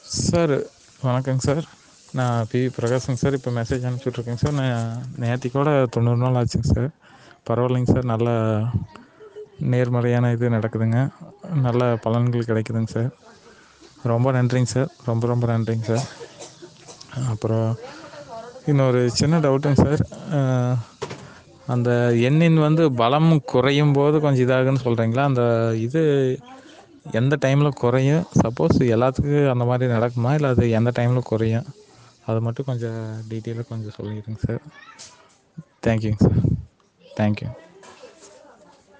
sir வணக்கங்க sir நான் P பிரகாசுங்க சார் இப்போ மெசேஜ் அனுப்பிச்சுட்ருக்கேங்க சார் நான் நேத்திக்கோட தொண்ணூறு நாள் ஆச்சுங்க சார் பரவாயில்லைங்க சார் நல்லா நேர்மறையான இது நடக்குதுங்க நல்ல பலன்கள் கிடைக்குதுங்க சார் ரொம்ப நன்றிங்க சார் ரொம்ப ரொம்ப நன்றிங்க சார் அப்புறம் இன்னொரு சின்ன டவுட்டுங்க சார் அந்த எண்ணின் வந்து பலம் குறையும் போது கொஞ்சம் இதாகுன்னு சொல்கிறீங்களா அந்த இது எந்த டைமில் குறையும் சப்போஸ் எல்லாத்துக்கும் அந்த மாதிரி நடக்குமா இல்லை அது எந்த டைமில் குறையும் அதை மட்டும் கொஞ்சம் டீட்டெயிலாக கொஞ்சம் சொல்லிடுங்க சார் தேங்க்யூங்க சார் தேங்க்யூ